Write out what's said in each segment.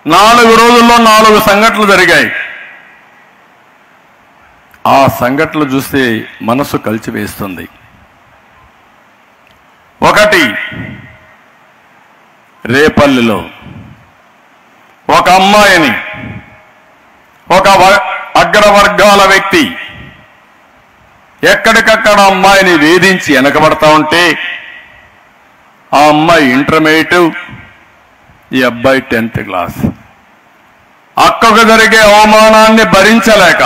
నాలుగు రోజుల్లో నాలుగు సంఘటనలు జరిగాయి ఆ సంఘటనలు చూస్తే మనసు కలిచివేస్తుంది ఒకటి రేపల్లిలో ఒక అమ్మాయిని ఒక వ- అగ్రవర్గాల వ్యక్తి ఎక్కడికక్కడ అమ్మాయిని వేధించి వెనకబడతా ఉంటే ఆ అమ్మాయి ఇంటర్మీడియట్ ఈ అబ్బాయి టెన్త్ క్లాస్ అక్కకు జరిగే అవమానాన్ని భరించలేక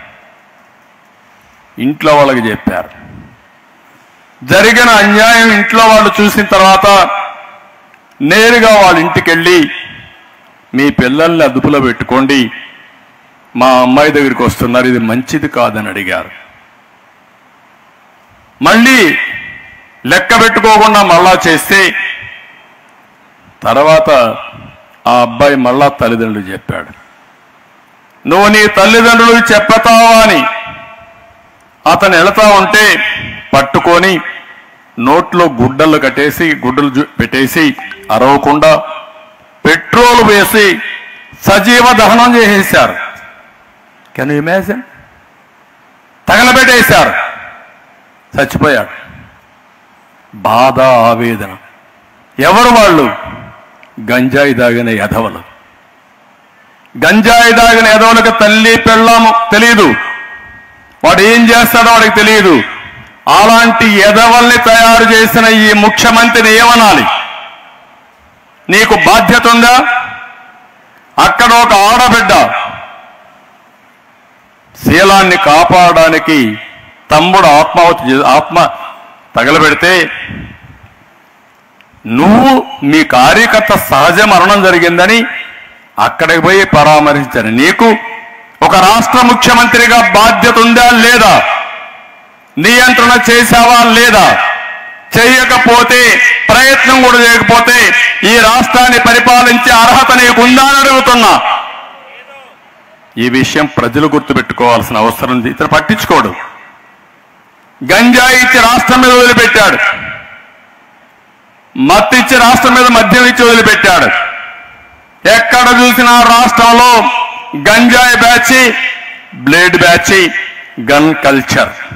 ఇంట్లో వాళ్ళకి చెప్పారు జరిగిన అన్యాయం ఇంట్లో వాళ్ళు చూసిన తర్వాత నేరుగా వాళ్ళ ఇంటికి వెళ్ళి మీ పిల్లల్ని అదుపులో పెట్టుకోండి మా అమ్మాయి దగ్గరికి వస్తున్నారు ఇది మంచిది కాదని అడిగారు మళ్ళీ లెక్క పెట్టుకోకుండా మళ్ళా చేస్తే తర్వాత ఆ అబ్బాయి మళ్ళా తల్లిదండ్రులు చెప్పాడు నువ్వు నీ తల్లిదండ్రులకు చెప్పతావా అని అతను వెళతా ఉంటే పట్టుకొని నోట్లో గుడ్డలు కట్టేసి గుడ్డలు జు- పెట్టేసి అరవకుండా పెట్రోల్ వేసి సజీవ దహనం చేసేశారు కెన్ ఇమాజిన్ తగలబెట్టేశారు చచ్చిపోయాడు బాధ ఆవేదన ఎవరు వాళ్ళు గంజాయి దాగిన ఎధవలు గంజాయి దాగిన ఎదవలకు తల్లి పెళ్ళాము తెలియదు వాడు ఏం చేస్తాడో వాడికి తెలియదు అలాంటి ఎదవల్ని తయారు చేసిన ఈ ముఖ్యమంత్రిని ఏమనాలి నీకు బాధ్యత ఉందా అక్కడ ఒక ఆడబిడ్డ శీలాన్ని కాపాడడానికి తమ్ముడు ఆత్మాహుతి చే- ఆత్మ తగలబెడితే నువ్వు మీ కార్యకర్త సహజ మరణం జరిగిందని అక్కడికి పోయి పరామర్శించాను నీకు ఒక రాష్ట్ర ముఖ్యమంత్రిగా బాధ్యత ఉందా లేదా నియంత్రణ చేశావా లేదా చేయకపోతే ప్రయత్నం కూడా చేయకపోతే ఈ రాష్ట్రాన్ని పరిపాలించే అర్హత నీకు ఉందా అని అడుగుతున్నా ఈ విషయం ప్రజలు గుర్తుపెట్టుకోవాల్సిన అవసరం ఉంది ఇతను పట్టించుకోడు గంజాయి ఇచ్చి రాష్ట్రం మీద వదిలిపెట్టాడు మత్తు ఇచ్చి రాష్ట్రం మీద మద్యం ఇచ్చి వదిలిపెట్టాడు ఎక్కడ చూసినా రాష్ట్రంలో గంజాయి batch blade batch gun culture